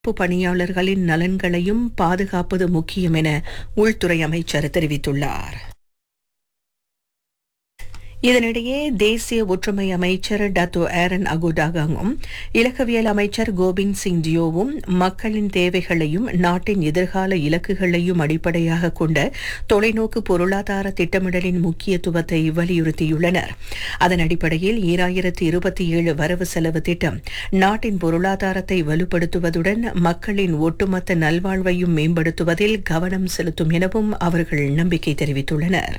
தடுப்பு பணியாளர்களின் நலன்களையும் பாதுகாப்பது முக்கியம் என உள்துறை அமைச்சர் தெரிவித்துள்ளார் இதனிடையே தேசிய ஒற்றுமை அமைச்சர் டத்தோ ஏரன் அகுடாகங்கும் இலக்கவியல் அமைச்சர் கோபிந்த் சிங் ஜியோவும் மக்களின் தேவைகளையும் நாட்டின் எதிர்கால இலக்குகளையும் அடிப்படையாக கொண்ட தொலைநோக்கு பொருளாதார திட்டமிடலின் முக்கியத்துவத்தை வலியுறுத்தியுள்ளனர் அதன் அடிப்படையில் ஈராயிரத்தி இருபத்தி ஏழு வரவு செலவு திட்டம் நாட்டின் பொருளாதாரத்தை வலுப்படுத்துவதுடன் மக்களின் ஒட்டுமொத்த நல்வாழ்வையும் மேம்படுத்துவதில் கவனம் செலுத்தும் எனவும் அவர்கள் நம்பிக்கை தெரிவித்துள்ளனர்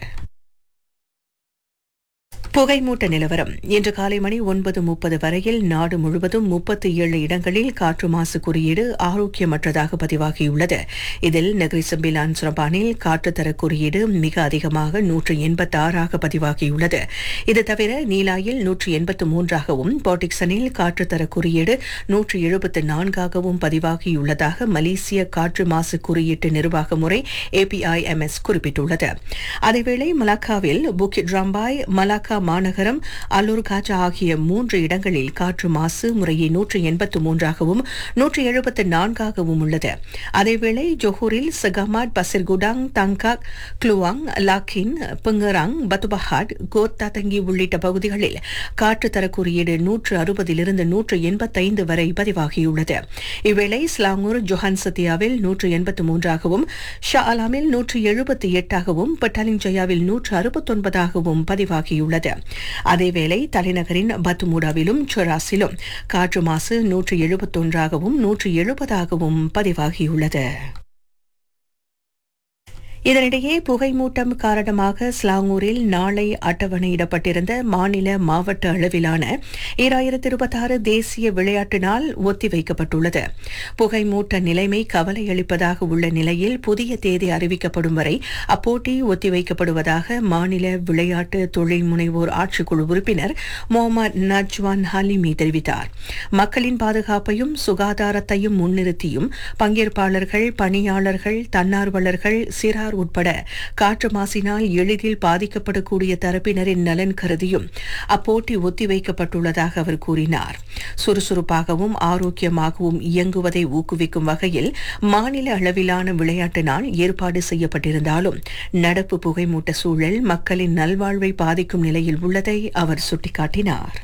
புகைமூட்ட நிலவரம் இன்று காலை மணி ஒன்பது முப்பது வரையில் நாடு முழுவதும் முப்பத்தி ஏழு இடங்களில் காற்று மாசு குறியீடு ஆரோக்கியமற்றதாக பதிவாகியுள்ளது இதில் நெக்ரிசம்பிலான் சுரபானில் காற்றுத்தர குறியீடு மிக அதிகமாக நூற்று எண்பத்தி ஆறாக பதிவாகியுள்ளது இது தவிர நீலாயில் நூற்று எண்பத்து மூன்றாகவும் போட்டிக்சனில் காற்றுத்தர குறியீடு நூற்று எழுபத்து நான்காகவும் பதிவாகியுள்ளதாக மலேசிய காற்று மாசு குறியீட்டு நிர்வாக முறை ஏபிஐஎம்எஸ் குறிப்பிட்டுள்ளது அதேவேளை மலாக்காவில் புக்கிட் ராம்பாய் மலாக்கா மாநகரம் அல்லூர் காஜா ஆகிய மூன்று இடங்களில் காற்று மாசு முறையை நூற்று எண்பத்து மூன்றாகவும் நூற்று எழுபத்து நான்காகவும் உள்ளது அதேவேளை ஜொஹூரில் சகமாட் பசிர்குடாங் தங்காக் க்ளுவாங் லாக்கின் பிங்கராங் பத்துபஹாட் கோத்தாதங்கி உள்ளிட்ட பகுதிகளில் காற்று தர குறியீடு நூற்று அறுபதிலிருந்து நூற்று எண்பத்தைந்து வரை பதிவாகியுள்ளது இவ்வேளை ஸ்லாங்கூர் ஜொஹான்சத்தியாவில் நூற்று எண்பத்து மூன்றாகவும் ஷா அலாமில் நூற்று எழுபத்தி எட்டாகவும் பட்டாலிஞ்சயாவில் நூற்று அறுபத்தொன்பதாகவும் பதிவாகியுள்ளது அதேவேளை தலைநகரின் பத்துமூடாவிலும் சொராசிலும் காற்று மாசு நூற்று எழுபத்தொன்றாகவும் நூற்று எழுபதாகவும் பதிவாகியுள்ளது இதனிடையே புகைமூட்டம் காரணமாக ஸ்லாங்கூரில் நாளை அட்டவணையிடப்பட்டிருந்த மாநில மாவட்ட அளவிலான ஈராயிரத்தி இருபத்தாறு தேசிய விளையாட்டு நாள் ஒத்திவைக்கப்பட்டுள்ளது புகைமூட்ட நிலைமை கவலை அளிப்பதாக உள்ள நிலையில் புதிய தேதி அறிவிக்கப்படும் வரை அப்போட்டி ஒத்திவைக்கப்படுவதாக மாநில விளையாட்டு தொழில் முனைவோர் ஆட்சிக்குழு உறுப்பினர் முகமது நஜ்வான் ஹலிமி தெரிவித்தார் மக்களின் பாதுகாப்பையும் சுகாதாரத்தையும் முன்னிறுத்தியும் பங்கேற்பாளர்கள் பணியாளர்கள் தன்னார்வலர்கள் சிறார் உட்பட காற்று மாசினால் எளிதில் பாதிக்கப்படக்கூடிய தரப்பினரின் நலன் கருதியும் அப்போட்டி ஒத்திவைக்கப்பட்டுள்ளதாக அவர் கூறினார் சுறுசுறுப்பாகவும் ஆரோக்கியமாகவும் இயங்குவதை ஊக்குவிக்கும் வகையில் மாநில அளவிலான விளையாட்டு நாள் ஏற்பாடு செய்யப்பட்டிருந்தாலும் நடப்பு புகைமூட்ட சூழல் மக்களின் நல்வாழ்வை பாதிக்கும் நிலையில் உள்ளதை அவர் சுட்டிக்காட்டினார்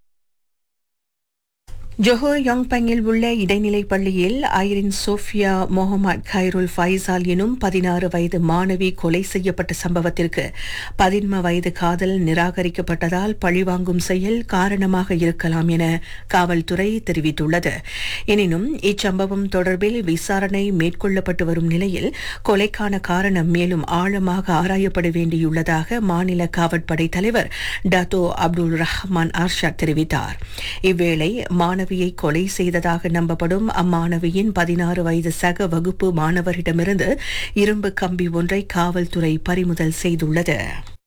ஜொஹோ யோங்பங்கில் உள்ள இடைநிலை பள்ளியில் Irene Sophia Muhammad Khairul Faisal எனும் பதினாறு வயது மாணவி கொலை செய்யப்பட்ட சம்பவத்திற்கு பதின்ம வயது காதல் நிராகரிக்கப்பட்டதால் பழிவாங்கும் செயல் காரணமாக இருக்கலாம் என காவல்துறை தெரிவித்துள்ளது எனினும் இச்சம்பவம் தொடர்பில் விசாரணை மேற்கொள்ளப்பட்டு வரும் நிலையில் கொலைக்கான காரணம் மேலும் ஆழமாக ஆராயப்பட வேண்டியுள்ளதாக மாநில காவற்படை தலைவர் டாத்தோ அப்துல் ரஹ்மான் அர்ஷாத் தெரிவித்தார் இவ்வேளை மாணவியை கொலை செய்ததாக நம்பப்படும் அம்மாணவியின் பதினாறு வயது சக வகுப்பு மாணவரிடமிருந்து இரும்பு கம்பி ஒன்றை காவல்துறை பறிமுதல் செய்துள்ளது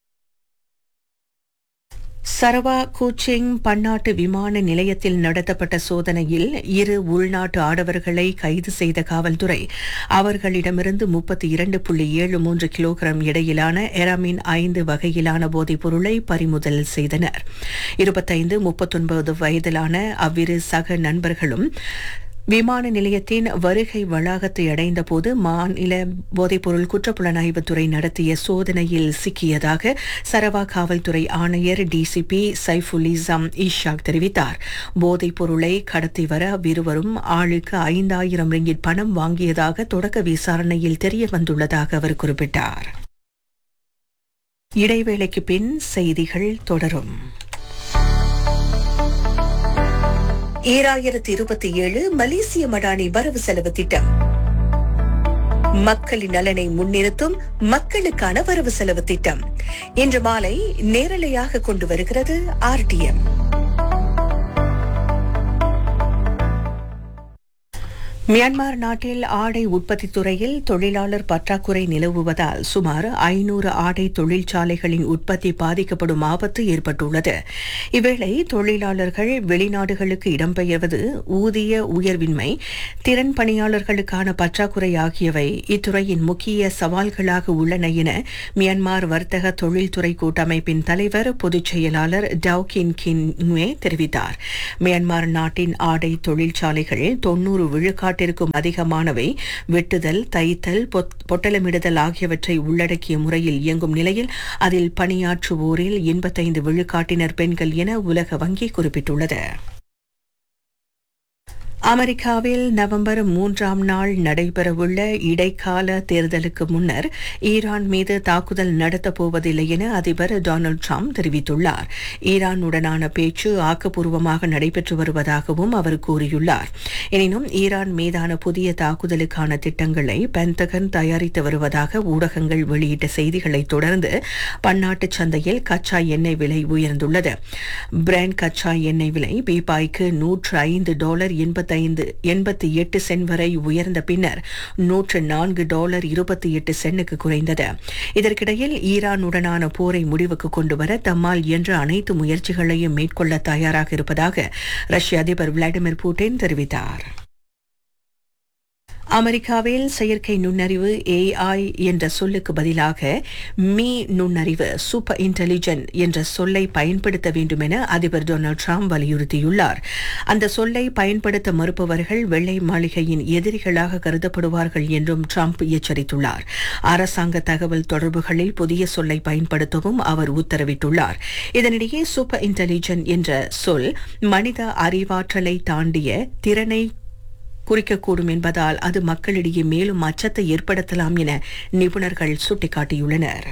சரவா கூச்சிங் பன்னாட்டு விமான நிலையத்தில் நடத்தப்பட்ட சோதனையில் இரு உள்நாட்டு ஆடவர்களை கைது செய்த காவல்துறை அவர்களிடமிருந்து முப்பத்தி இரண்டு புள்ளி ஏழு மூன்று கிலோகிராம் எடையிலான எராமின் ஐந்து வகையிலான போதைப் பொருளை பறிமுதல் செய்தனர் இருபத்தைந்து முப்பத்தொன்பது வயதிலான அவ்விரு சக நண்பர்களும் விமான நிலையத்தின் வருகை வளாகத்தை அடைந்தபோது மாநில போதைப்பொருள் குற்றப்புலனாய்வுத்துறை நடத்திய சோதனையில் சிக்கியதாக சரவா காவல்துறை ஆணையர் டிசிபி சைஃபுலிசம் ஈஷாக் தெரிவித்தார் போதைப் பொருளை கடத்தி வர விருவரும் ஆளுக்கு ஐந்தாயிரம் ரிங்கிட் பணம் வாங்கியதாக தொடக்க விசாரணையில் தெரிய வந்துள்ளதாக அவர் குறிப்பிட்டார் இடைவேளைக்கு பின் செய்திகள் தொடரும் ஈராயிரத்தி இருபத்தி ஏழு மலேசிய மடானி வரவு செலவு திட்டம் மக்களின் நலனை முன்னிறுத்தும் மக்களுக்கான வரவு செலவு திட்டம் இன்று மாலை நேரலையாக கொண்டு வருகிறது ஆர்டிஎம் மியான்மர் நாட்டில் ஆடை உற்பத்தி துறையில் தொழிலாளர் பற்றாக்குறை நிலவுவதால் சுமார் ஐநூறு ஆடை தொழிற்சாலைகளின் உற்பத்தி பாதிக்கப்படும் ஆபத்து ஏற்பட்டுள்ளது இவ்வேளை தொழிலாளர்கள் வெளிநாடுகளுக்கு இடம்பெயர்வது ஊதிய உயர்வின்மை திறன் பணியாளர்களுக்கான பற்றாக்குறை ஆகியவை இத்துறையின் முக்கிய சவால்களாக உள்ளன என மியான்மர் வர்த்தக தொழில்துறை கூட்டமைப்பின் தலைவர் பொதுச் செயலாளர் டவுகின் கின்வே தெரிவித்தார் மியான்மர் நாட்டின் ஆடை தொழிற்சாலைகள் தொன்னூறு விழுக்காடு விழுக்காட்டிற்கும் அதிகமானவை வெட்டுதல் தைத்தல் பொத்- பொட்டலமிடுதல் ஆகியவற்றை உள்ளடக்கிய முறையில் இயங்கும் நிலையில் அதில் பணியாற்றுவோரில் எண்பத்தைந்து விழுக்காட்டினர் பெண்கள் என உலக வங்கி குறிப்பிட்டுள்ளது அமெரிக்காவில் நவம்பர் மூன்றாம் நாள் நடைபெறவுள்ள இடைக்கால தேர்தலுக்கு முன்னர் ஈரான் மீது தாக்குதல் நடத்தப் போவதில்லை என அதிபர் டொனால்டு ட்ரம்ப் தெரிவித்துள்ளார் ஈரானுடனான பேச்சு ஆக்கப்பூர்வமாக நடைபெற்று வருவதாகவும் அவர் கூறியுள்ளார் எனினும் ஈரான் மீதான புதிய தாக்குதலுக்கான திட்டங்களை பென்டகன் தயாரித்து வருவதாக ஊடகங்கள் வெளியிட்ட செய்திகளைத் தொடர்ந்து பன்னாட்டு சந்தையில் கச்சா எண்ணெய் விலை உயர்ந்துள்ளது பிராண்ட் கச்சா எண்ணெய் விலை பீப்பாய்க்கு நூற்று ஐந்து டாலர் எண்பத்தைந்து எண்பத்தி எட்டு சென்ட் வரை உயர்ந்த பின்னர் நூற்று நான்கு டாலர் இருபத்தி எட்டு சென்னுக்கு குறைந்தது இதற்கிடையில் ஈரானுடனான போரை முடிவுக்கு கொண்டுவர தம்மால் இயன்ற அனைத்து முயற்சிகளையும் மேற்கொள்ள தயாராக இருப்பதாக ரஷ்ய அதிபர் விளாடிமிர் புட்டின் தெரிவித்தார் அமெரிக்காவில் செயற்கை நுண்ணறிவு ஏஐ என்ற சொல்லுக்கு பதிலாக மீ நுண்ணறிவு சூப்பர் இன்டெலிஜென்ட் என்ற சொல்லை பயன்படுத்த வேண்டும் என அதிபர் டொனால்டு ட்ரம்ப் வலியுறுத்தியுள்ளார் அந்த சொல்லை பயன்படுத்த மறுப்பவர்கள் வெள்ளை மாளிகையின் எதிரிகளாக கருதப்படுவார்கள் என்றும் ட்ரம்ப் எச்சரித்துள்ளார் அரசாங்க தகவல் தொடர்புகளில் புதிய சொல்லை பயன்படுத்தவும் அவர் உத்தரவிட்டுள்ளார் இதனிடையே சூப்பர் இன்டெலிஜென்ட் என்ற சொல் மனித அறிவாற்றலை தாண்டிய திறனை குறிக்கக்கூடும் என்பதால் அது மக்களிடையே மேலும் அச்சத்தை ஏற்படுத்தலாம் என நிபுணர்கள் சுட்டிக்காட்டியுள்ளனர்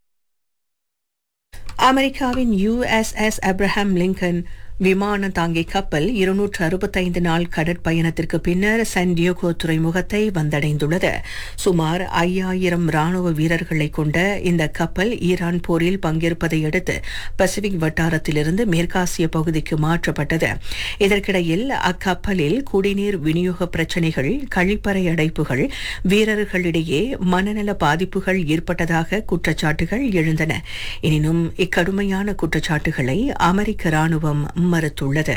அமெரிக்காவின் யுஎஸ்எஸ் அப்ரஹாம் லிங்கன் விமான தாங்கி கப்பல் இருநூற்று அறுபத்தைந்து நாள் கடற்பயணத்திற்கு பின்னர் சான் டியோகோ துறைமுகத்தை வந்தடைந்துள்ளது சுமார் ஐயாயிரம் ராணுவ வீரர்களை கொண்ட இந்த கப்பல் ஈரான் போரில் பங்கேற்பதை அடுத்து பசிபிக் வட்டாரத்திலிருந்து மேற்காசிய பகுதிக்கு மாற்றப்பட்டது இதற்கிடையில் அக்கப்பலில் குடிநீர் விநியோக பிரச்சினைகள் கழிப்பறை அடைப்புகள் வீரர்களிடையே மனநல பாதிப்புகள் ஏற்பட்டதாக குற்றச்சாட்டுகள் எழுந்தன எனினும் இக்கடுமையான குற்றச்சாட்டுகளை அமெரிக்க ராணுவம் மறுத்துள்ளது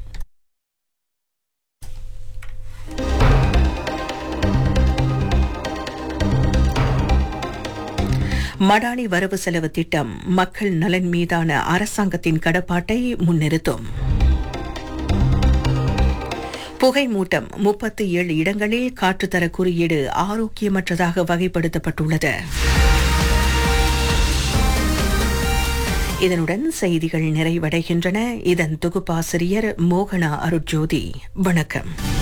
மடானி வரவு செலவு திட்டம் மக்கள் நலன் மீதான அரசாங்கத்தின் கடப்பாட்டை முன்னிறுத்தும் புகை மூட்டம் முப்பத்தி ஏழு இடங்களில் காற்றுத்தர குறியீடு ஆரோக்கியமற்றதாக வகைப்படுத்தப்பட்டுள்ளது இதனுடன் செய்திகள் நிறைவடைகின்றன இதன் தொகுப்பாசிரியர் மோகனா அருட்ஜோதி வணக்கம்